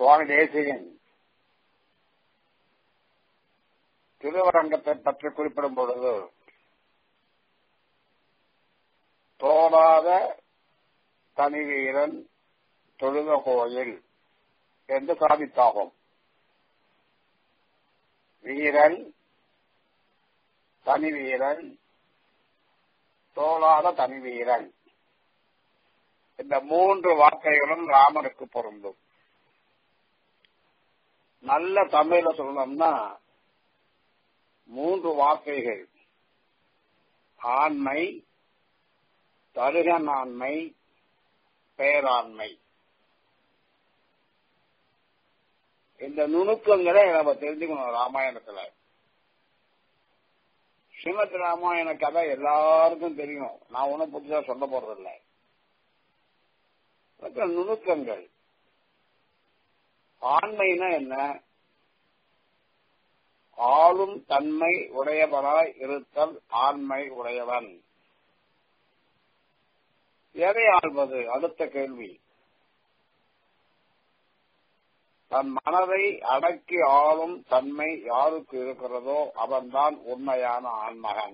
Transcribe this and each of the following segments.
சுவாமி தேசிகன் திருவரங்கத்தை பற்றி குறிப்பிடும் பொழுது தோடாத தனி வீரன் தொழுத கோயில் என்று சாதித்தாகும் வீரன் தனி வீரன் தோளாத தனி வீரன் இந்த மூன்று வார்த்தைகளும் ராமனுக்கு பொருந்தும் நல்ல தமிழ சொல்லணும்னா மூன்று வார்த்தைகள் ஆண்மை தருகனாண்மை பேராண்மை இந்த நுணுக்கங்களை நம்ம தெரிஞ்சுக்கணும் ராமாயணத்துல ஸ்ரீமத் ராமாயண கதை எல்லாருக்கும் தெரியும் நான் ஒன்னும் புதுசா சொல்ல போறதில்லை நுணுக்கங்கள் ஆண்மைனா என்ன ஆளும் தன்மை உடையவனாய் இருத்தல் ஆண்மை உடையவன் எதை ஆள்வது அடுத்த கேள்வி தன் மனதை அடக்கி ஆளும் தன்மை யாருக்கு இருக்கிறதோ அவன்தான் உண்மையான ஆண்மகன்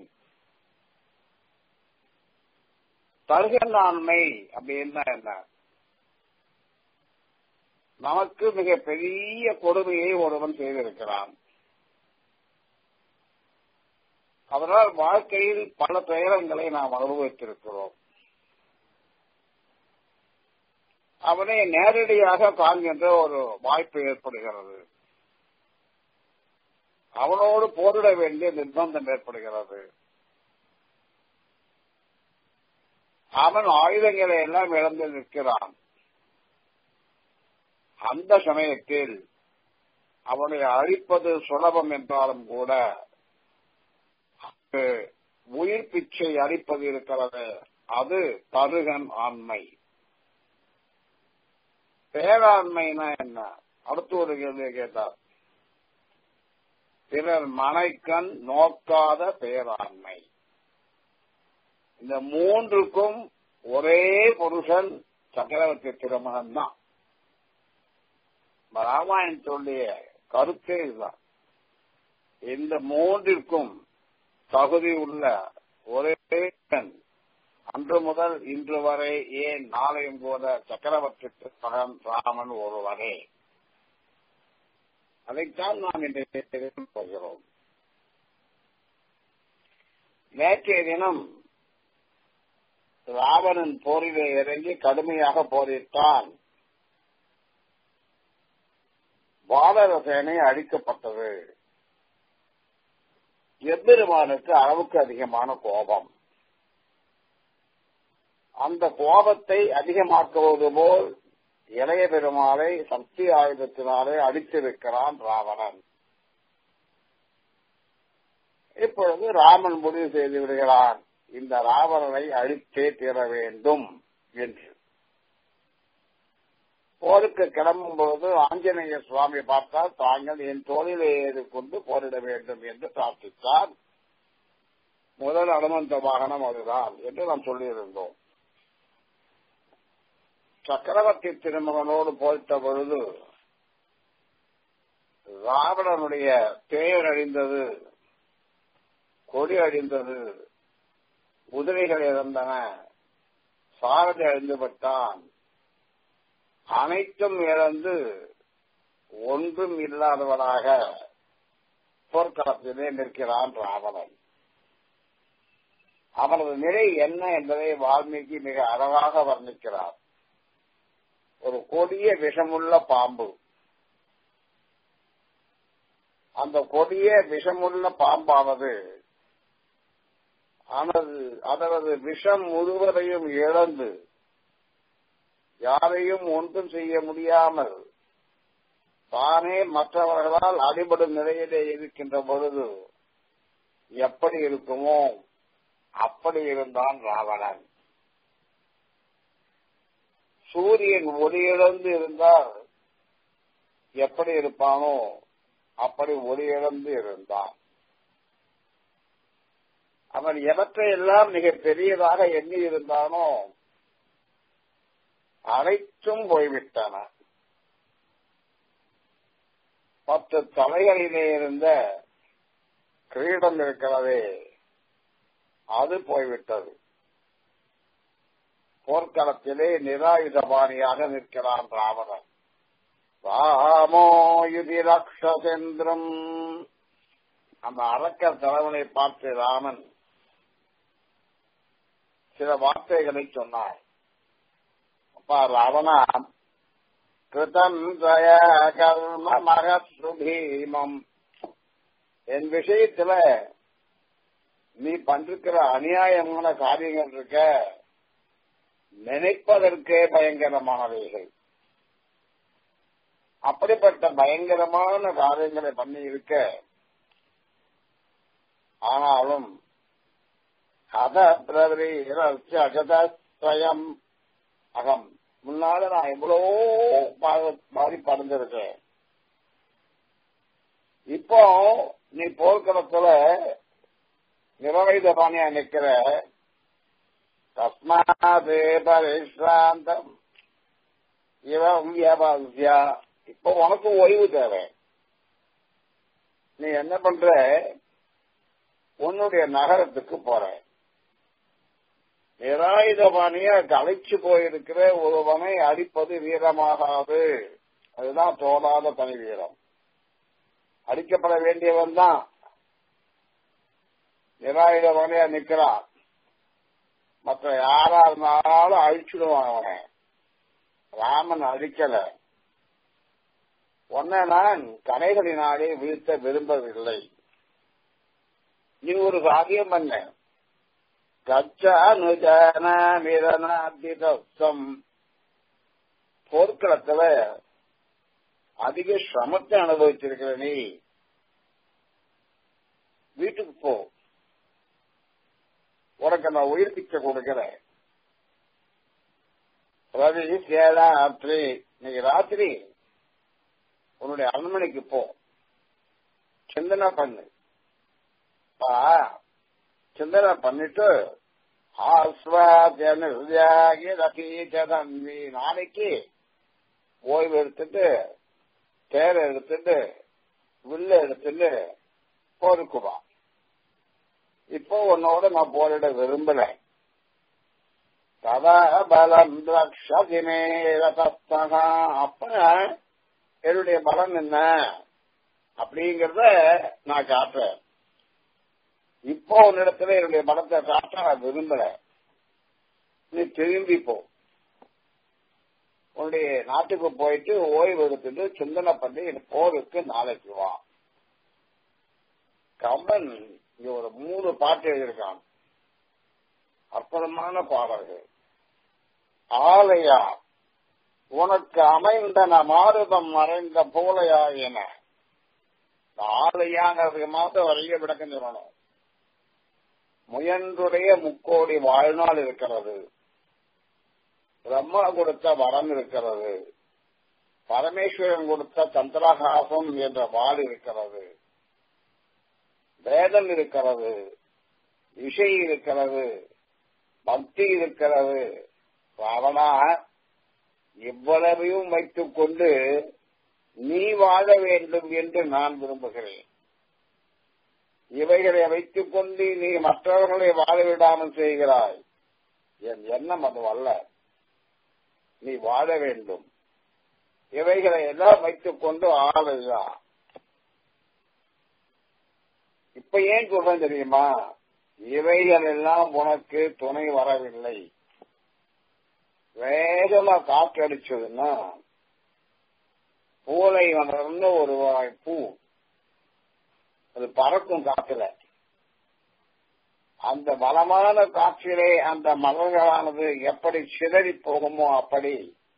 தருகன் ஆண்மை அப்படின்னா என்ன நமக்கு மிக பெரிய கொடுமையை ஒருவன் செய்திருக்கிறான் அதனால் வாழ்க்கையில் பல துயரங்களை நாம் அனுபவித்திருக்கிறோம் அவனை நேரடியாக காண்கின்ற ஒரு வாய்ப்பு ஏற்படுகிறது அவனோடு போரிட வேண்டிய நிர்பந்தம் ஏற்படுகிறது அவன் ஆயுதங்களை எல்லாம் இழந்து நிற்கிறான் அந்த சமயத்தில் அவனை அழிப்பது சுலபம் என்றாலும் கூட உயிர் பிச்சை அளிப்பது இருக்கிறது அது தருகன் ஆண்மை பேராண்மைனா என்ன அடுத்து ஒரு கேள்வியை கேட்டார் பிறர் மனைக்கண் நோக்காத பேராண்மை இந்த மூன்றுக்கும் ஒரே புருஷன் சக்கரவர்த்தி திருமகன் தான் ராமாயணத்துடைய கருத்தே இதுதான் இந்த மூன்றிற்கும் தகுதி உள்ள ஒரே அன்று முதல் இன்று வரை ஏன் நாளையும் கூட சக்கரவர்த்தி மகன் ராமன் ஒருவரே அதைத்தான் நாம் இன்றைய போகிறோம் நேற்றைய தினம் ராவணன் போரிலே இறங்கி கடுமையாக போரிட்டான் வானர சேனை அழிக்கப்பட்டது எம்பெருமானுக்கு அளவுக்கு அதிகமான கோபம் அந்த கோபத்தை அதிகமாக்குவது போல் இளைய பெருமாளை சக்தி ஆயுதத்தினாலே அடித்திருக்கிறான் ராவணன் இப்பொழுது ராமன் முடிவு செய்து விடுகிறான் இந்த ராவணனை அழித்தே தீர வேண்டும் என்று போருக்கு கிளம்பும் பொழுது ஆஞ்சநேய சுவாமி பார்த்தால் தாங்கள் என் தோளிலே ஏறி கொண்டு போரிட வேண்டும் என்று பிரார்த்தித்தார் முதல் அனுமந்த வாகனம் அதுதான் என்று நாம் சொல்லியிருந்தோம் சக்கரவர்த்தி திருமகனோடு போயிட்ட பொழுது ராவணனுடைய தேர் அழிந்தது கொடி அழிந்தது குதிரைகள் இறந்தன சாரதி அழிந்து விட்டான் அனைத்தும் இழந்து ஒன்றும் இல்லாதவனாக போர்க்களத்திலே நிற்கிறான் ராவணன் அவனது நிலை என்ன என்பதை வால்மீகி மிக அழகாக வர்ணிக்கிறார் ஒரு கொடிய விஷமுள்ள பாம்பு அந்த கொடிய விஷமுள்ள பாம்பானது அதனது விஷம் முழுவதையும் இழந்து யாரையும் ஒன்றும் செய்ய முடியாமல் தானே மற்றவர்களால் அடிபடும் நிலையிலே இருக்கின்ற பொழுது எப்படி இருக்குமோ அப்படி இருந்தான் ராவணன் சூரியன் ஒளியிழந்து இருந்தால் எப்படி இருப்பானோ அப்படி ஒளியிழந்து இருந்தான் அவன் எவற்றையெல்லாம் மிக பெரியதாக எண்ணி இருந்தானோ அனைத்தும் போய்விட்டன பத்து தலைகளிலே இருந்த கிரீடம் இருக்கிறதே அது போய்விட்டது போர்க்களத்திலே நிராயுதபாணியாக நிற்கிறான் ராவணன் ராமோ யுதி ரக்ஷசேந்திரம் அந்த அரக்கர் தலைவனை பார்த்து ராமன் சில வார்த்தைகளை சொன்னார் அப்பா ராவணா கிருதம் ஜய கர்ம மகத்ரு பீமம் என் விஷயத்துல நீ பண்றிருக்கிற அநியாயமான காரியங்கள் இருக்க நினைப்பதற்கே பயங்கரமானவைகள் அப்படிப்பட்ட பயங்கரமான காரியங்களை பண்ணி இருக்க ஆனாலும் அத பிரதம் அகம் முன்னால நான் எவ்வளவோ மாறி பறந்திருக்கேன் இப்போ நீ போர்க்களத்துல நிறவைத பாணியா நிக்கிற தஸ்மாதே பரிஷ்ராந்தம் இவம் வியாபாரியா இப்போ உனக்கு ஓய்வு தேவை நீ என்ன பண்ற உன்னுடைய நகரத்துக்கு போற நிராயுதபாணிய களைச்சு போயிருக்கிற ஒருவனை அடிப்பது வீரமாகாது அதுதான் தோலாத தனி வீரம் அடிக்கப்பட வேண்டியவன் தான் நிராயுதபாணியா நிக்கிறான் மற்ற யாரா இருந்தாலும் அழிச்சுடுவான் அவனை ராமன் அழிக்கல உன்னை நான் கனைகளினாலே வீழ்த்த விரும்பவில்லை நீ ஒரு காரியம் பண்ண கச்சானுஜனமிரநாதிதம் போர்க்களத்துல அதிக சிரமத்தை அனுபவிச்சிருக்கிற நீ வீட்டுக்கு போ உனக்கு நான் உயிர் பிச்சை கொடுக்கிறேன் ரவி ராத்திரி இன்னைக்கு ராத்திரி உன்னுடைய அரண்மனைக்கு போ சிந்தனை பண்ணு சிந்தனை பண்ணிட்டு ஆஸ்வாதி நாளைக்கு ஓய்வு எடுத்துட்டு தேரை எடுத்துட்டு வில்ல எடுத்துட்டு போருக்குவா இப்போ உன்னோட நான் போரிட விரும்பல ததா பலம் ரக்ஷதிமே ரதஸ்தகா அப்ப என்னுடைய பலம் என்ன அப்படிங்கறத நான் காட்டுறேன் இப்போ உன்னிடத்துல என்னுடைய பலத்தை காட்ட நான் விரும்பல நீ திரும்பி போ உன்னுடைய நாட்டுக்கு போயிட்டு ஓய்வு எடுத்துட்டு சிந்தனை பண்ணி போருக்கு நாளைக்கு வா கம்பன் இங்க ஒரு மூணு பாட்டு எழுதியிருக்கான் அற்புதமான பாடல்கள் ஆலையா உனக்கு அமைந்தன மாறுதம் மறைந்த போலையா என ஆலையாங்கிறதுக்கு மாத்திரம் வரைய விளக்கம் சொல்லணும் முயன்றுடைய முக்கோடி வாழ்நாள் இருக்கிறது பிரம்மா கொடுத்த வரம் இருக்கிறது பரமேஸ்வரன் கொடுத்த தந்திரகாசம் என்ற வாழ் இருக்கிறது வேதம் இருக்கிறது இசை இருக்கிறது பக்தி இருக்கிறது ராவணா இவ்வளவையும் வைத்துக் கொண்டு நீ வாழ வேண்டும் என்று நான் விரும்புகிறேன் இவைகளை வைத்துக் கொண்டு நீ மற்றவர்களை வாழ விடாமல் செய்கிறாய் என் எண்ணம் அது அல்ல நீ வாழ வேண்டும் இவைகளை எல்லாம் வைத்துக் கொண்டு ஆளுதா இப்ப ஏன் சொல்றேன் தெரியுமா இவைகள் எல்லாம் உனக்கு துணை வரவில்லை வேகமா காற்றடிச்சதுன்னா பூலை வளர்ந்த ஒரு பூ அது பறக்கும் காற்றுல அந்த பலமான காற்றிலே அந்த மலர்களானது எப்படி சிதறி போகுமோ அப்படி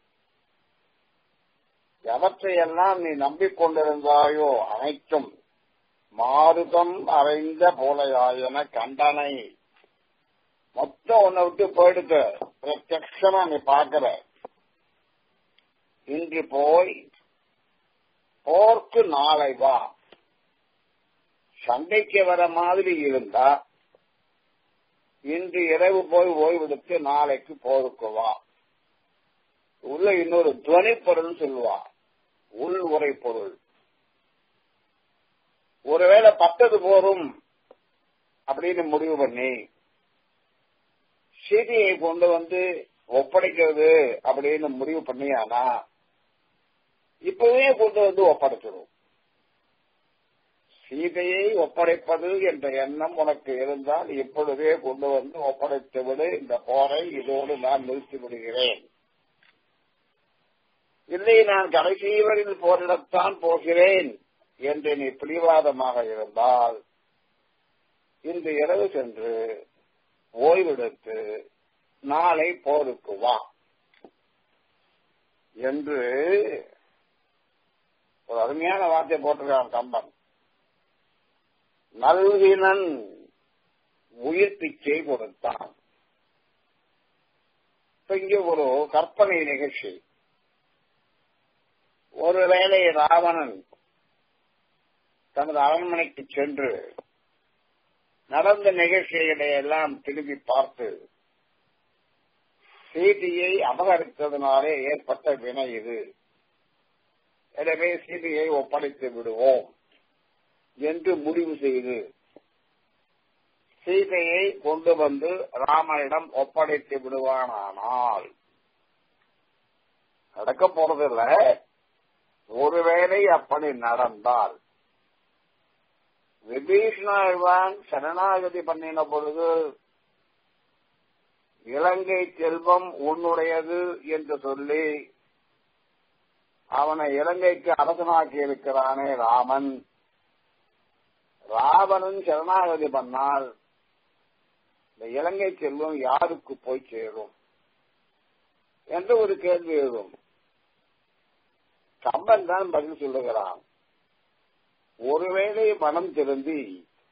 எவற்றையெல்லாம் நீ நம்பிக்கொண்டிருந்தாயோ அனைத்தும் மாறுதம் அறைந்த போலையாயன கண்டனை மொத்தம் உன்னை விட்டு போயிடுத்து பிரத்யமா நீ பார்க்கிற இன்று போய் போர்க்கு நாளை வா சண்டைக்கு வர மாதிரி இருந்தா இன்று இரவு போய் ஓய்வெடுத்து நாளைக்கு போருக்கு வா உள்ள இன்னொரு துவனி பொருள் சொல்லுவா உள் உரை பொருள் ஒருவேளை பத்தது போரும் அப்படின்னு முடிவு பண்ணி சீதையை கொண்டு வந்து ஒப்படைக்கிறது அப்படின்னு முடிவு பண்ணியானா இப்பவே கொண்டு வந்து ஒப்படைச்சிடும் சீதையை ஒப்படைப்பது என்ற எண்ணம் உனக்கு இருந்தால் இப்பொழுதே கொண்டு வந்து ஒப்படைத்து விடு இந்த போரை இதோடு நான் நிறுத்தி விடுகிறேன் இல்லை நான் கடைசி வரையில் போரிடத்தான் போகிறேன் என்று நீ பிடிவாதமாக இருந்தால் இன்று இரவு சென்று ஓய்வெடுத்து நாளை போருக்கு வா என்று ஒரு அருமையான வார்த்தை போட்டிருக்கான் கம்பன் நல்வினன் உயிர் பிச்சை கொடுத்தான் இப்ப இங்கே ஒரு கற்பனை நிகழ்ச்சி ஒருவேளை ராவணன் தனது அரண்மனைக்கு சென்று நடந்த நிகழ்ச்சிகளை எல்லாம் திரும்பி பார்த்து சீதையை அபகரித்ததனாலே ஏற்பட்ட வினை இது எனவே சீதையை ஒப்படைத்து விடுவோம் என்று முடிவு செய்து சீதையை கொண்டு வந்து ராமனிடம் ஒப்படைத்து விடுவானானால் நடக்க போறதில்ல ஒருவேளை அப்படி நடந்தால் விபீஷணாழ்வான் சரணாகதி பண்ணின பொழுது இலங்கை செல்வம் உன்னுடையது என்று சொல்லி அவனை இலங்கைக்கு அரசனாக்கி இருக்கிறானே ராமன் ராவணன் சரணாகதி பண்ணால் இந்த இலங்கை செல்வம் யாருக்கு போய் சேரும் என்று ஒரு கேள்வி எழுதும் கம்பன் தான் பதில் சொல்லுகிறான் ஒருவேளை மனம் திருந்தி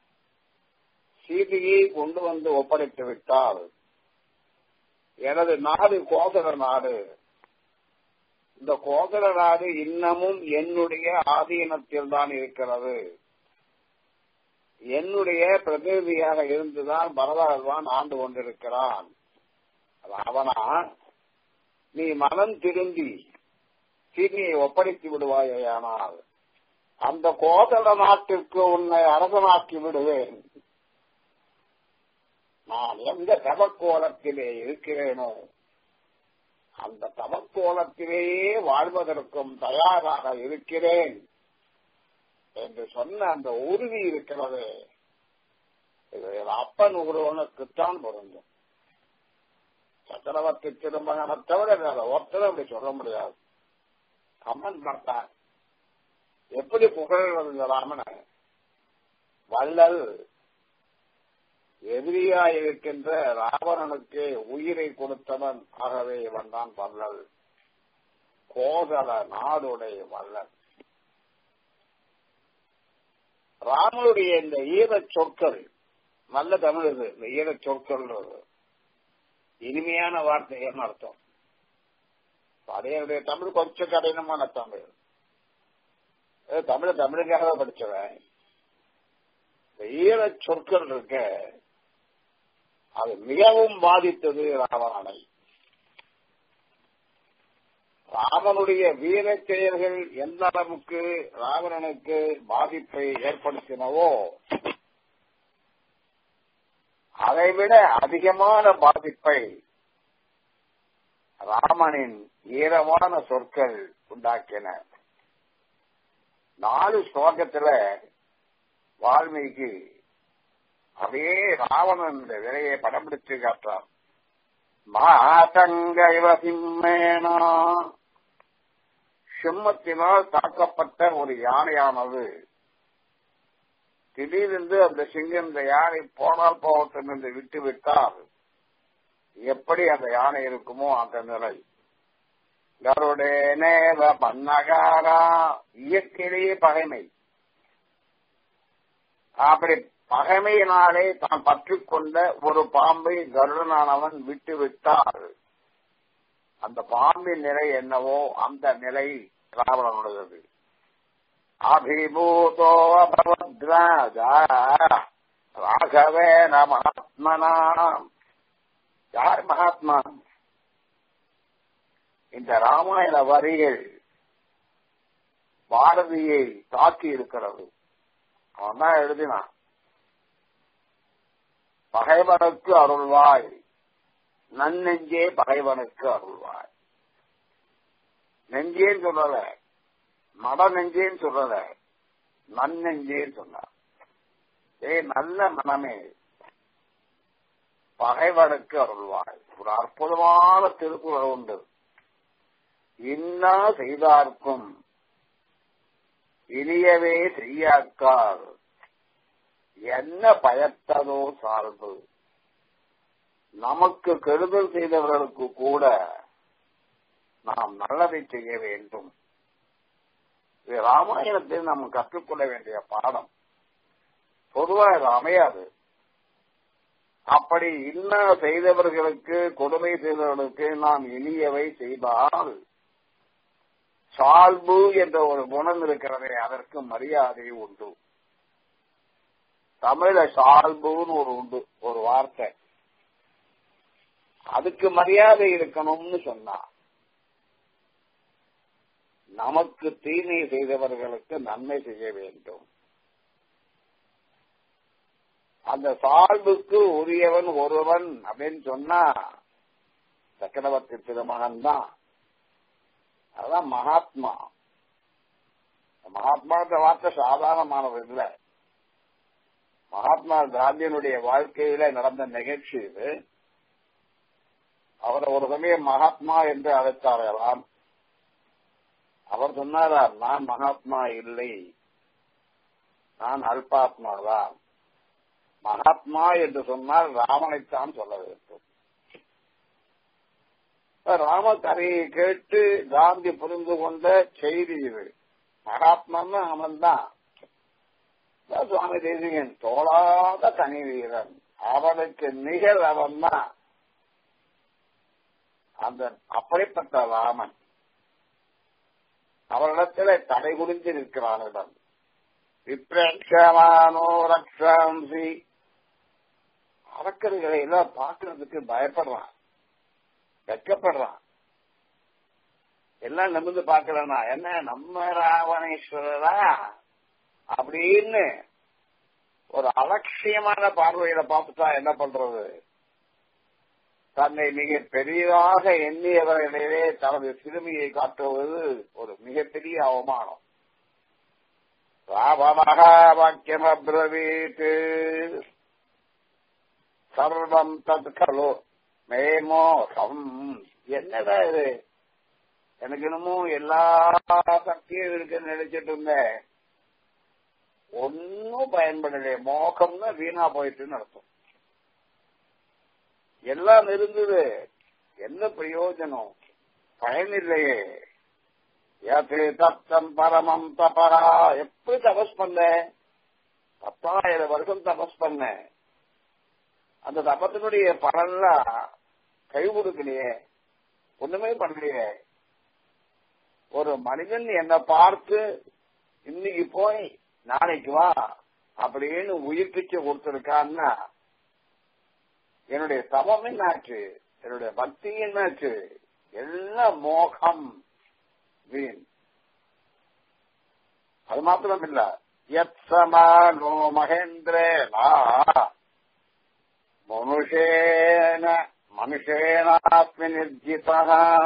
சீதையை கொண்டு வந்து ஒப்படைத்து விட்டால் எனது நாடு கோசல நாடு இந்த கோசல நாடு இன்னமும் என்னுடைய ஆதீனத்தில் தான் இருக்கிறது என்னுடைய பிரதிநிதியாக இருந்துதான் பரதாழ்வான் ஆண்டு கொண்டிருக்கிறான் அவனா நீ மனம் திரும்பி சீனியை ஒப்படைத்து விடுவாயானால் அந்த கோதள நாட்டிற்கு உன்னை அரசனாக்கி விடுவேன் நான் எந்த தவக்கோலத்திலே இருக்கிறேனோ அந்த தவக்கோலத்திலேயே வாழ்வதற்கும் தயாராக இருக்கிறேன் என்று சொன்ன அந்த உறுதி இருக்கிறது இது அப்பன் ஒருவனுக்குத்தான் பொருந்தும் சக்கரவர்த்தி திருமகனை தவிர வேற ஒருத்தரும் அப்படி சொல்ல முடியாது கம்மன் பார்த்தார் எப்படி புகழ்வது ராமன வள்ளல் எதிரியாய் இருக்கின்ற ராவணனுக்கு உயிரை கொடுத்தவன் ஆகவே இவன் தான் வள்ளல் கோதல நாடுடைய வள்ளல் ராமனுடைய இந்த ஈரச் சொற்கள் நல்ல தமிழ் இது இந்த ஈரச் சொற்கள்ன்றது இனிமையான வார்த்தை என்ன அர்த்தம் அடையனுடைய தமிழ் கொஞ்சம் கடினமான தமிழ் தமிழ தமிழுக்காக படிச்சவன் இந்த ஈரச் சொற்கள் இருக்க அது மிகவும் பாதித்தது ராவணனை ராமனுடைய வீர செயல்கள் எந்த அளவுக்கு ராவணனுக்கு பாதிப்பை ஏற்படுத்தினவோ அதைவிட அதிகமான பாதிப்பை ராமனின் ஈரமான சொற்கள் உண்டாக்கின நாலு ஸ்லோகத்துல வால்மீகி அப்படியே ராவணன் விலையை படம் பிடிச்சு காட்டான் மாதங்க இவ சிம்மேனா சிம்மத்தினால் தாக்கப்பட்ட ஒரு யானையானது திடீரென்று அந்த சிங்கம் இந்த யானை போனால் போகட்டும் என்று விட்டு விட்டால் எப்படி அந்த யானை இருக்குமோ அந்த நிலை கருடேனேவ பன்னகாரா இயற்கையிலேயே பகைமை அப்படி பகைமையினாலே தான் பற்றிக்கொண்ட ஒரு பாம்பை கருடனானவன் விட்டு விட்டால் அந்த பாம்பின் நிலை என்னவோ அந்த நிலை ராவணனுடையது அபிபூதோ அபவத்ராஜா ராகவேன மகாத்மனா யார் மகாத்மா இந்த ராமாயண வரிகள் பாரதியை தாக்கி இருக்கிறது அவன் தான் எழுதினான் பகைவனுக்கு அருள்வாய் நன்னெஞ்சே பகைவனுக்கு அருள்வாய் நெஞ்சேன்னு சொல்லல மட நெஞ்சேன்னு சொல்லல நன்னெஞ்சேன்னு சொன்னார் ஏ நல்ல மனமே பகைவனுக்கு அருள்வாய் ஒரு அற்புதமான திருக்குறள் உண்டு இன்னா செய்தார்க்கும் இனியவே செய்யாக்கால் என்ன பயத்ததோ சார்பு நமக்கு கெடுதல் செய்தவர்களுக்கு கூட நாம் நல்லதை செய்ய வேண்டும் இது ராமாயணத்தில் நாம் கற்றுக்கொள்ள வேண்டிய பாடம் பொதுவா இது அமையாது அப்படி இன்ன செய்தவர்களுக்கு கொடுமை செய்தவர்களுக்கு நாம் இனியவை செய்தால் சால்பு என்ற ஒரு குணம் இருக்கிறதே அதற்கு மரியாதை உண்டு தமிழ சால்புன்னு ஒரு உண்டு ஒரு வார்த்தை அதுக்கு மரியாதை இருக்கணும்னு சொன்னா நமக்கு தீமை செய்தவர்களுக்கு நன்மை செய்ய வேண்டும் அந்த சால்புக்கு உரியவன் ஒருவன் அப்படின்னு சொன்னா சக்கரவர்த்தி திருமகன் தான் அதான் மகாத்மா மகாத்மான்ற வார்த்தை சாதாரணமானது இல்ல மகாத்மா காந்தியனுடைய வாழ்க்கையில நடந்த நிகழ்ச்சி இது அவரை ஒரு சமயம் மகாத்மா என்று அழைத்தாரலாம் அவர் சொன்னாராம் நான் மகாத்மா இல்லை நான் அல்பாத்மா தான் மகாத்மா என்று சொன்னால் ராமனைத்தான் சொல்ல வேண்டும் ராம கதையை கேட்டு காந்தி புரிந்து கொண்ட செய்தி இது மகாத்மான்னு அவன் தான் சுவாமி தேசிகன் தோளாத தனி வீரன் அவனுக்கு நிகர் அவன் தான் அந்த அப்படிப்பட்ட ராமன் அவரிடத்துல தடை குறிஞ்சு நிற்கிறானிடம் விப்ரட்சமானோ ரக்ஷாம்சி அரக்கர்களை எல்லாம் பார்க்கறதுக்கு பயப்படுறான் வெக்கப்படுறான் எல்லாம் நிமிந்து பார்க்கலன்னா என்ன நம்ம ராவணேஸ்வரரா அப்படின்னு ஒரு அலட்சியமான பார்வையில பார்த்துட்டா என்ன பண்றது தன்னை மிக பெரியதாக எண்ணியவர்களிடையே தனது சிறுமியை காட்டுவது ஒரு மிகப்பெரிய அவமானம் ராவணகா வாக்கியம் அப்ரவீத் சர்வம் தத் கலோ மேமோகம் என்னடா இது எனக்கு இன்னமும் எல்லா சக்தியும் இருக்குன்னு நினைச்சிட்டு இருந்தேன் ஒன்னும் பயன்படலையே மோகம்னு வீணா போயிட்டுன்னு அர்த்தம் எல்லாம் இருந்தது என்ன பிரயோஜனம் பயனில்லையே யது தப்தம் பரமம் தபரா எப்படி தபஸ் பண்ண பத்தாயிரம் வருஷம் தபஸ் பண்ண அந்த தபத்தினுடைய பலன்லாம் கை கொடுக்கலையே ஒண்ணுமே பண்ணலையே ஒரு மனிதன் என்னை பார்த்து இன்னைக்கு போய் நாளைக்கு வா அப்படின்னு உயிர் பிச்சை கொடுத்திருக்கான்னா என்னுடைய தவம் என்னாச்சு என்னுடைய பக்தி என்னாச்சு எல்லாம் மோகம் வீண் அது மாத்திரம் இல்ல எத் சமானோ மகேந்திரேனா மனுஷேன மனுஷேனாத்ம நிர்ஜிதா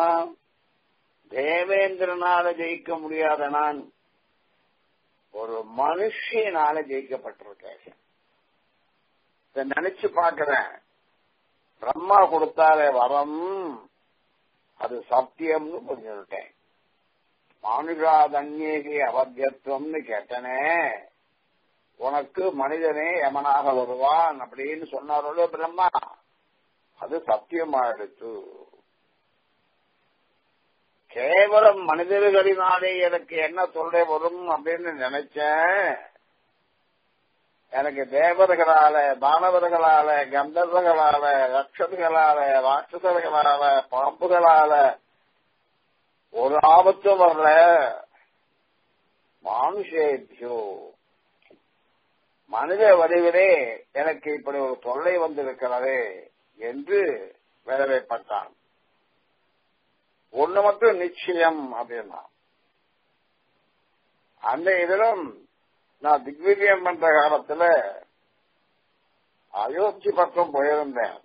தேவேந்திரனால ஜெயிக்க முடியாத நான் ஒரு மனுஷனால ஜெயிக்கப்பட்டிருக்கேன் இதை நினைச்சு பாக்குறேன் பிரம்மா கொடுத்தாலே வரம் அது சத்தியம்னு புரிஞ்சுட்டேன் மானுஷாதன்யேகி அவத்தியத்துவம்னு கேட்டனே உனக்கு மனிதனே யமனாக வருவான் அப்படின்னு சொன்னாரோட பிரம்மா அது சத்தியமாயிடுச்சு கேவலம் மனிதர்களினாலே எனக்கு என்ன தொல்லை வரும் அப்படின்னு நினைச்சேன் எனக்கு தேவர்களால தானவர்களால கந்தர்வர்களால ரட்சர்களால ராட்சசர்களால பாம்புகளால ஒரு ஆபத்தும் வரல மானுஷேபியோ மனித வடிவிலே எனக்கு இப்படி ஒரு தொல்லை வந்திருக்கிறது என்று வேதனைப்பட்டான் ஒண்ணு மட்டும் நிச்சயம் அப்படின்னா அந்த இதிலும் நான் திக்விஜயம் பண்ற காலத்துல அயோத்தி பக்கம் போயிருந்தேன்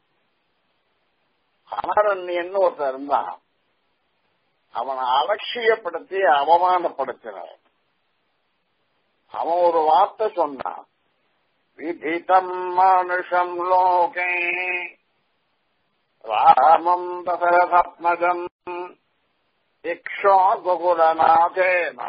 அனரண்யன்னு ஒருத்தர் இருந்தான் அவனை அலட்சியப்படுத்தி அவமானப்படுத்தினார் அவன் ஒரு வார்த்தை சொன்னான் விதிதம் மனுஷம் லோகே ராமம் தசரதாத்மஜம் இக்ஷாகுகுலநாதேன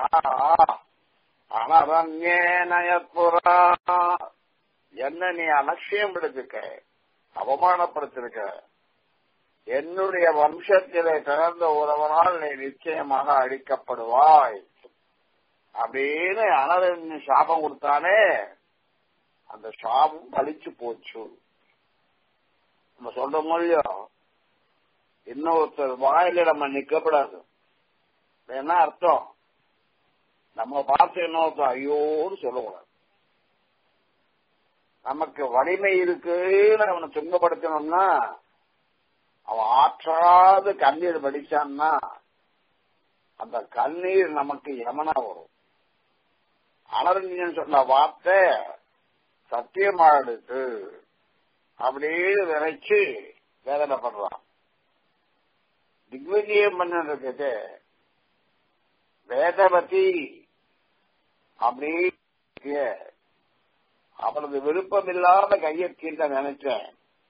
அனரண்யேனயத்புரா என்ன நீ அலட்சியம் படுத்திருக்க அவமானப்படுத்திருக்க என்னுடைய வம்சத்திலே பிறந்த உறவனால் நீ நிச்சயமாக அழிக்கப்படுவாய் அப்படின்னு அனரண்ய சாபம் கொடுத்தானே அந்த சாபம் பழிச்சு போச்சு நம்ம சொல்ற மொழியும் இன்னொருத்தர் வாயில நம்ம நிக்கப்படாது என்ன அர்த்தம் நம்ம பார்த்து இன்னொருத்தர் ஐயோன்னு சொல்லக்கூடாது நமக்கு வலிமை இருக்குன்னு அவனை துன்பப்படுத்தணும்னா அவன் ஆற்றாது கண்ணீர் வடிச்சான்னா அந்த கண்ணீர் நமக்கு யமனா வரும் அனரண்யன் சொன்ன வார்த்தை சத்தியமாடுது அப்படின்னு நினைச்சு வேதனைப்படுறான் திக்விஜயம் பண்ணிருக்குது வேதவதி அப்படி அவளது விருப்பம் இல்லாத கையற்கின்ற நினைச்சேன்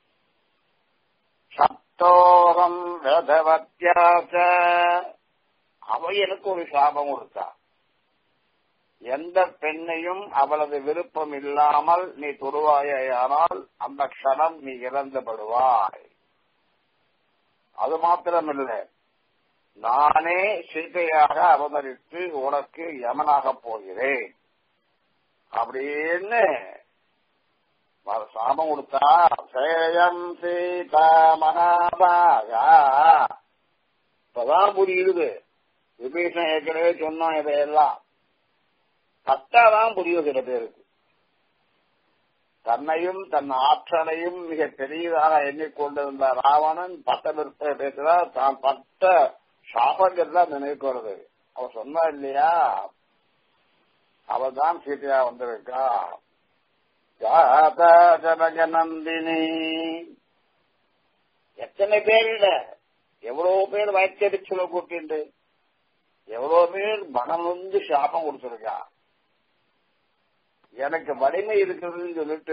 சத்தோகம் வேதவத்தியாச அவ எனக்கு ஒரு சாபம் கொடுத்தா எந்த பெண்ணையும் அவளது விருப்பம் இல்லாமல் நீ தொடுவாயானால் அந்த க்ஷணம் நீ இறந்துபடுவாய் அது மாத்திரமில்லை நானே சீதையாக அவதரித்து உனக்கு யமனாக போகிறேன் அப்படின்னு சாபம் கொடுத்தா சேயம் சீதா மகாபாகா இப்பதான் புரியுது விபீஷன் ஏற்கனவே சொன்னோம் இதையெல்லாம் பட்டாதான் புரியும் சில பேருக்கு தன்னையும் தன் ஆற்றலையும் மிக பெரியதாக எண்ணிக்கொண்டிருந்த ராவணன் பட்ட விற்ப பேசுறார் தான் பட்ட சாபங்கள் தான் நினைவுக்கு வருது அவ சொன்னா இல்லையா அவள் தான் சீதையா வந்திருக்கா ஜனகநந்தினி எத்தனை பேர் இல்ல எவ்வளவு பேர் வயிற்றடிச்சுல கூட்டிண்டு எவ்வளவு பேர் மனம் வந்து சாபம் கொடுத்திருக்கா எனக்கு வலிமை இருக்குதுன்னு சொல்லிட்டு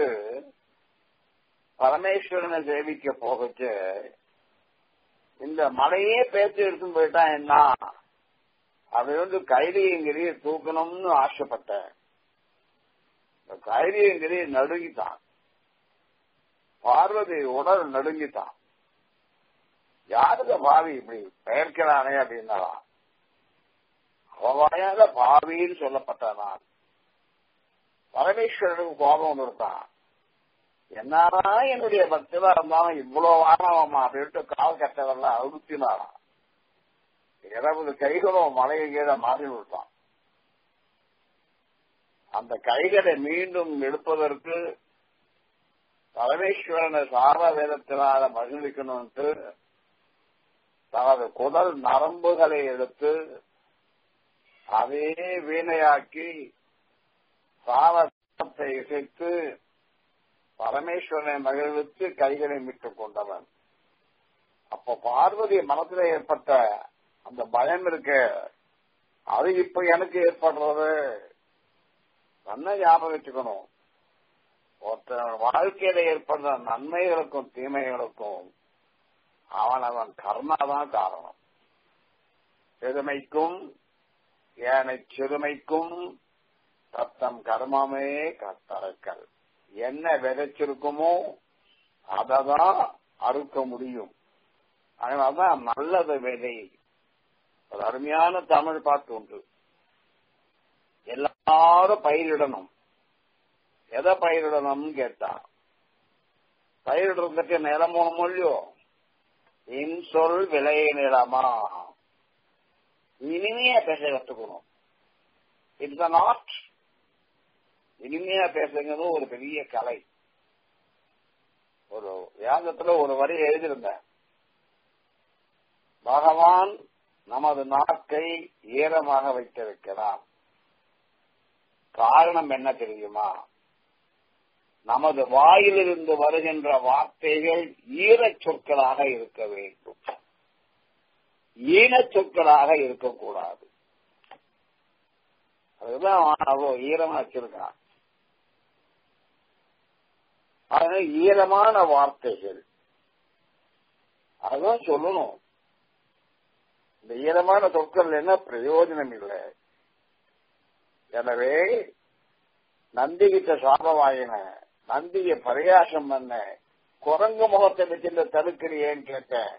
பரமேஸ்வரனை சேவிக்க போகச்சு இந்த மலையே பேச்சு எடுத்துன்னு போயிட்டா என்ன அதை வந்து கைலியங்கிரியை தூக்கணும்னு ஆசைப்பட்டேன் கைலியங்கிரி நடுங்கிட்டான் பார்வதி உடல் நடுங்கிட்டான் யாருக்க பாவி இப்படி பெயர்க்கிறானே அப்படின்னாலாம் அவவாயால பாவின்னு சொல்லப்பட்டான் பரமேஸ்வரனுக்கு கோபம் வந்துருத்தான் என்னதான் என்னுடைய பக்தியா இருந்தாலும் இவ்வளவு வானவமா அப்படின்ட்டு கால் கட்டவெல்லாம் அழுத்தினாராம் இருபது கைகளும் மலையை கீழே மாறி விட்டான் அந்த கைகளை மீண்டும் எடுப்பதற்கு பரமேஸ்வரனை சார வேதத்தினால மகிழ்விக்கணும்ட்டு தனது குடல் நரம்புகளை எடுத்து அதே வீணையாக்கி சாரத்தை இசைத்து பரமேஸ்வரனை மகிழ்வித்து கைகளை மீட்டுக் கொண்டவன் அப்ப பார்வதி மனத்துல ஏற்பட்ட அந்த பயம் இருக்கு அது இப்ப எனக்கு ஏற்படுறது நல்ல ஞாபகம் வச்சுக்கணும் ஒருத்தன் வாழ்க்கையில ஏற்படுற நன்மைகளுக்கும் தீமைகளுக்கும் அவன் அவன் கர்மாதான் காரணம் பெருமைக்கும் ஏனை சிறுமைக்கும் தத்தம் கர்மமே கத்தறக்கல் என்ன விதைச்சிருக்குமோ அததான் அறுக்க முடியும் அதனாலதான் நல்லது விதை ஒரு அருமையான தமிழ் பாட்டு உண்டு எல்லாரும் பயிரிடணும் எதை பயிரிடணும்னு கேட்டா பயிரிடுறதுக்கு நிலமோ மொழியோ இன்சொல் விலை நிலமா இனிமையா பேச கத்துக்கணும் இட்ஸ் அன் ஆர்ட் இனிமையா பேசுங்கிறது ஒரு பெரிய கலை ஒரு யாகத்துல ஒரு வரி எழுதியிருந்தேன் பகவான் நமது நாக்கை ஈரமாக வைத்திருக்கிறான் காரணம் என்ன தெரியுமா நமது வாயிலிருந்து வருகின்ற வார்த்தைகள் ஈரச் சொற்களாக இருக்க வேண்டும் ஈனச் சொற்களாக இருக்கக்கூடாது அதுதான் அவன் அவ்வளோ ஈரமா வச்சிருக்கான் அதனால ஈரமான வார்த்தைகள் அதான் சொல்லணும் இந்த ஈரமான சொற்கள் என்ன பிரயோஜனம் இல்லை எனவே நந்தி கிட்ட சாபவாயின நந்திய பரியாசம் பண்ண குரங்கு முகத்தை வச்சிருந்த தடுக்கிறியேன்னு கேட்டேன்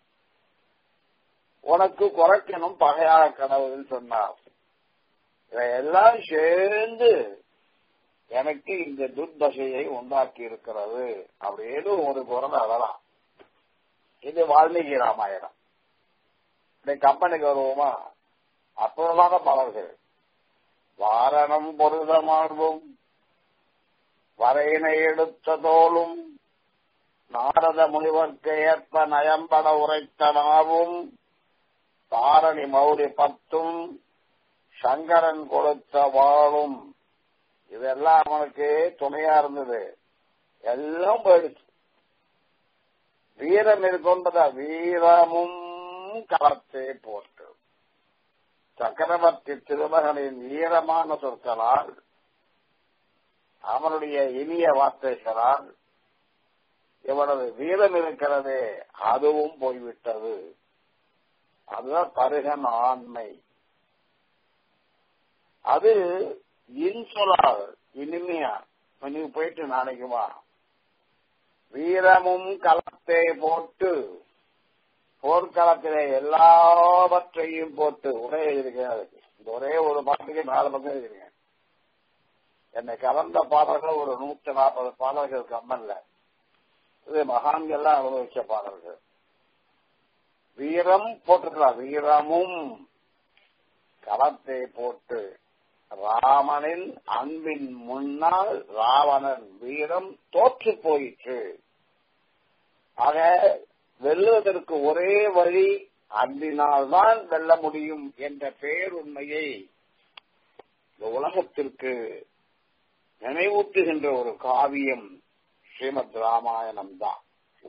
உனக்கு குறைக்கணும் பகையாக கனவுன்னு சொன்னார் இதையெல்லாம் சேர்ந்து எனக்கு இந்த துர்தசையை உண்டாக்கி இருக்கிறது அப்படின்னு ஒரு குரல் அதெல்லாம் இது வால்மீகி ராமாயணம் இந்த கம்பெனிக்கு வருவோமா அற்புதமான பாடல்கள் வாரணம் பொருதமார்பும் வரையினை எடுத்த தோளும் நாரத முனிவர்க்கு ஏற்ப நயம்பட உரைத்தனாவும் தாரணி மௌரி பத்தும் சங்கரன் கொடுத்த வாழும் இதெல்லாம் அவனுக்கு துணையா இருந்தது எல்லாம் போயிடுச்சு வீரம் இருக்கின்றதா வீரமும் களத்தை போட்டு சக்கரவர்த்தி திருமகனின் ஈரமான சொற்களால் அவனுடைய இனிய வார்த்தைகளால் இவனது வீரம் இருக்கிறதே அதுவும் போய்விட்டது அதுதான் பருகன் ஆண்மை அது இன்சொலால் இனிமையா நீ போயிட்டு நாளைக்கு வா வீரமும் களத்தை போட்டு போர்க்களத்திலே எல்லாவற்றையும் போட்டு ஒரே எழுதியிருக்கேன் இந்த ஒரே ஒரு பாட்டுக்கு நாலு பக்கம் எழுதியிருக்கேன் என்னை கலந்த பாடல்கள் ஒரு நூத்தி நாற்பது பாடல்கள் கம்மல்ல இது மகான்கள்லாம் அனுபவிச்ச பாடல்கள் வீரம் போட்டுக்கலாம் வீரமும் களத்தை போட்டு ராமனின் அன்பின் முன்னால் ராவணன் வீரம் தோற்று போயிற்று ஆக வெல்லுவதற்கு ஒரே வழி அன்பினால்தான் வெல்ல முடியும் என்ற பேருண்மையை இந்த உலகத்திற்கு நினைவூட்டுகின்ற ஒரு காவியம் ஸ்ரீமத் ராமாயணம் தான்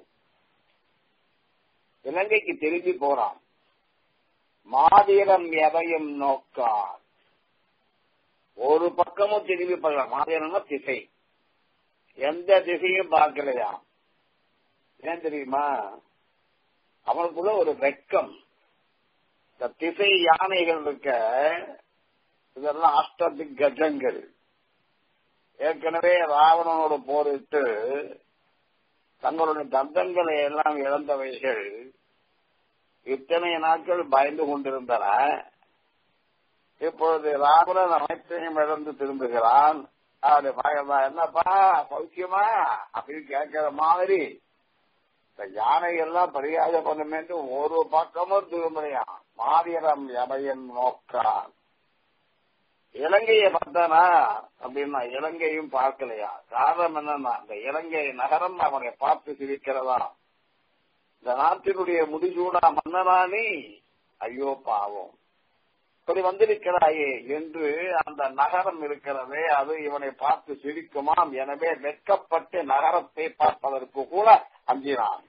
இலங்கைக்கு திரும்பி போறான் மாதிரம் எதையும் நோக்கான் ஒரு பக்கமும் திரும்பி போகல மாதிரம்னா திசை எந்த திசையும் பார்க்கலையா ஏன் தெரியுமா அவனுக்குள்ள ஒரு வெக்கம் இந்த திசை யானைகள் இருக்க இதெல்லாம் அஷ்டதி கஜங்கள் ஏற்கனவே ராவணனோடு போரிட்டு தங்களுடைய தந்தங்களை எல்லாம் இழந்தவைகள் இத்தனை நாட்கள் பயந்து கொண்டிருந்தன இப்பொழுது ராவணன் அனைத்தையும் இழந்து திரும்புகிறான் அப்படி பயமா என்னப்பா சௌக்கியமா அப்படின்னு கேட்கிற மாதிரி இந்த யானை எல்லாம் பரியாத பண்ணுமேட்டு ஒரு பக்கமும் திரும்பலையா மாவீரம் எமையன் நோக்கான் இலங்கையை பார்த்தானா அப்படின்னா இலங்கையும் பார்க்கலையா காரணம் என்னன்னா இந்த இலங்கை நகரம் அவனை பார்த்து சிரிக்கிறதா இந்த நாட்டினுடைய முடிசூடா மன்னராணி ஐயோ பாவம் இப்படி வந்திருக்கிறாயே என்று அந்த நகரம் இருக்கிறதே அது இவனை பார்த்து சிரிக்குமாம் எனவே வெட்கப்பட்டு நகரத்தை பார்ப்பதற்கு கூட அஞ்சினான்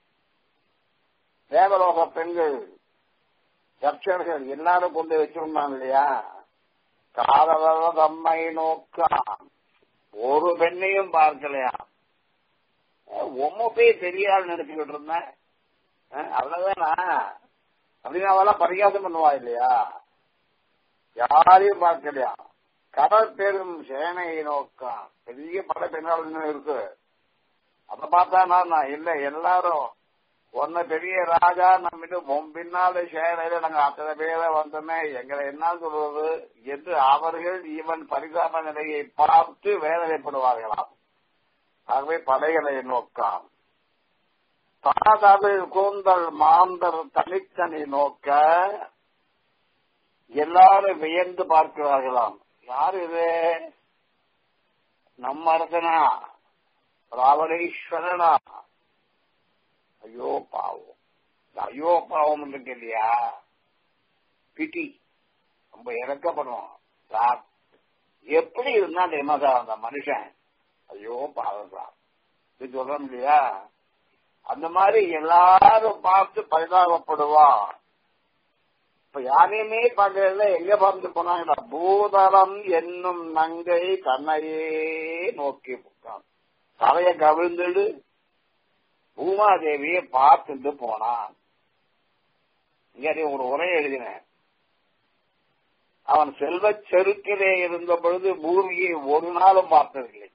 தேவலோக பெண்கள் தட்சர்கள் எல்லாரும் கொண்டு வச்சிருந்தான் இல்லையா காதல தம்மை நோக்கான் ஒரு பெண்ணையும் பார்க்கலையா உம்ம போய் தெரியாது நினைச்சுக்கிட்டு இருந்தேன் அவ்வளவுதானா அப்படின்னு அவெல்லாம் பரிகாசம் பண்ணுவா இல்லையா யாரையும் பார்க்கலையா கடல் பெரும் சேனையை நோக்கம் பெரிய பல பெண்கள் இருக்கு அத பார்த்தா நான் இல்ல எல்லாரும் ஒன்னு பெரிய ராஜா நம்மிட்டு பின்னால சேனையில நாங்க அத்தனை பேரை வந்தோமே எங்களை என்ன சொல்றது என்று அவர்கள் இவன் பரிதாப நிலையை பார்த்து வேதனைப்படுவார்களாம் ஆகவே படைகளை நோக்கம் தாதது கூந்தல் மாந்தர் தனித்தனி நோக்க எல்லாரும் வியந்து பார்க்கிறார்களாம் யார் இது நம்ம அரசனா ராவணேஸ்வரனா ஐயோ பாவம் ஐயோ பாவம் இருக்கு இல்லையா பிடி ரொம்ப இறக்கப்படுவோம் எப்படி இருந்தா தெரியுமா சார் அந்த மனுஷன் ஐயோ பாவம் சார் இது சொல்றோம் இல்லையா அந்த மாதிரி எல்லாரும் பார்த்து பரிதாபப்படுவான் இப்ப யாரையுமே பார்க்கறதுல எங்க பார்த்து போனாங்க பூதளம் என்னும் நங்கை கண்ணையே நோக்கி போட்டான் தலைய கவிழ்ந்துடு பூமாதேவியை பார்த்துட்டு போனான் இங்க ஒரு உரை எழுதினேன் அவன் செல்வச் செருக்கிலே இருந்த பொழுது பூமியை ஒரு நாளும் பார்த்ததில்லை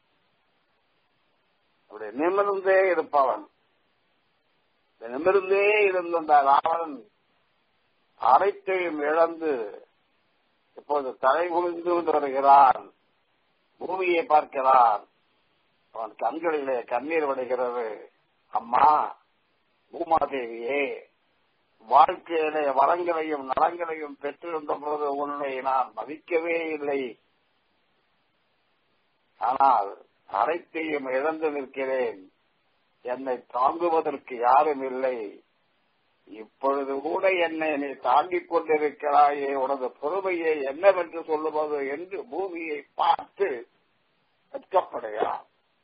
அப்படி நிமிர்ந்தே இருப்பவன் நிமிர்ந்தே இருந்த அந்த ராவணன் அனைத்தையும் இழந்து இப்போது தலை குனிந்து வருகிறான் பூமியை பார்க்கிறான் அவன் கண்களிலே கண்ணீர் வடைகிறது அம்மா பூமாதேவியே வாழ்க்கையிலே வரங்களையும் நலங்களையும் பெற்றிருந்த பொழுது உன்னை நான் மதிக்கவே இல்லை ஆனால் அனைத்தையும் இழந்து நிற்கிறேன் என்னை தாங்குவதற்கு யாரும் இல்லை இப்பொழுது கூட என்னை நீ தாங்கிக் கொண்டிருக்கிறாயே உனது பொறுமையை என்னவென்று சொல்லுவது என்று பூமியை பார்த்து வெட்கப்படுகிறான்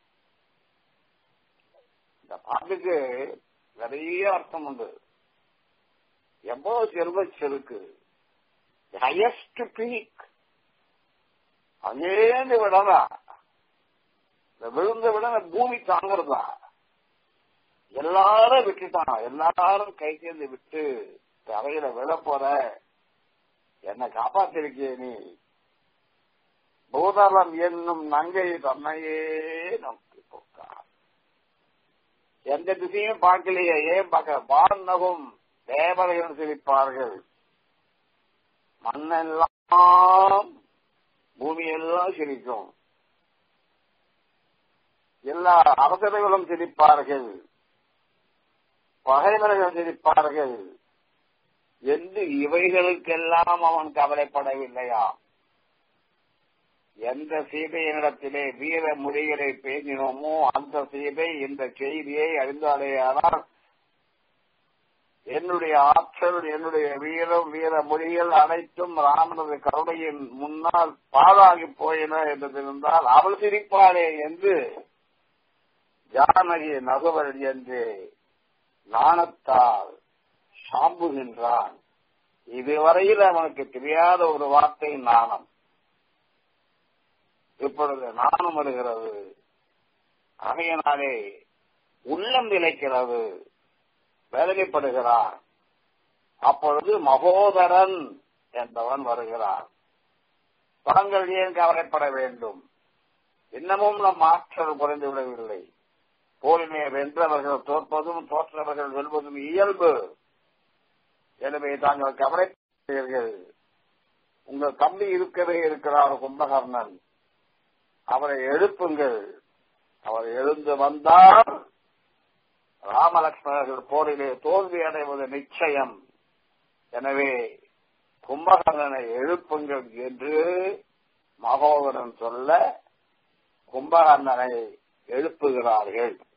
இந்த பாட்டுக்கு நிறைய அர்த்தம் உண்டு எவ்வளவு செல்வ செருக்கு ஹையஸ்ட் பீக் அங்கேந்து விடதா இந்த விழுந்த விட பூமி தாங்குறதா எல்லாரும் விட்டுட்டான் எல்லாரும் கை சேர்ந்து விட்டு தரையில விழ போற என்ன காப்பாத்திருக்கிய நீ பூதளம் என்னும் நங்கை தன்னையே நோக்கி போக்கார் எந்த திசையும் பார்க்கலையே ஏன் பார்க்க வானகும் தேவதைகள் சிரிப்பார்கள் மண்ணெல்லாம் பூமியெல்லாம் சிரிக்கும் எல்லா அரசர்களும் சிரிப்பார்கள் பகைவர்கள் சிரிப்பார்கள் என்று இவைகளுக்கெல்லாம் அவன் கவலைப்படவில்லையா எந்த சீதையினிடத்திலே வீர மொழிகளை பேசினோமோ அந்த சீதை இந்த செய்தியை அறிந்தாலேயானால் என்னுடைய ஆற்றல் என்னுடைய வீரம் வீர மொழிகள் அனைத்தும் ராமனது கருணையின் முன்னால் பாழாகி போயின என்று இருந்தால் அவள் சிரிப்பாளே என்று ஜானகி நகுவல் என்று நாணத்தால் சாம்புகின்றான் இதுவரையில் அவனுக்கு தெரியாத ஒரு வார்த்தை நாணம் இப்பொழுது நாணம் வருகிறது ஆகையினாலே உள்ளம் நிலைக்கிறது வேதனைப்படுகிறான் அப்பொழுது மகோதரன் என்பவன் வருகிறான் தாங்கள் ஏன் கவலைப்பட வேண்டும் இன்னமும் நம் ஆற்றல் குறைந்து விடவில்லை போரிலே வென்றவர்கள் தோற்பதும் தோற்றவர்கள் வெல்வதும் இயல்பு எனவே தாங்கள் கவலைப்படுகிறீர்கள் உங்கள் தம்பி இருக்கவே இருக்கிறார் கும்பகர்ணன் அவரை எழுப்புங்கள் அவர் எழுந்து வந்தால் ராமலட்சுமணர்கள் போரிலே தோல்வி அடைவது நிச்சயம் எனவே கும்பகர்ணனை எழுப்புங்கள் என்று மகோதரன் சொல்ல கும்பகர்ணனை எழுப்புகிறார்கள்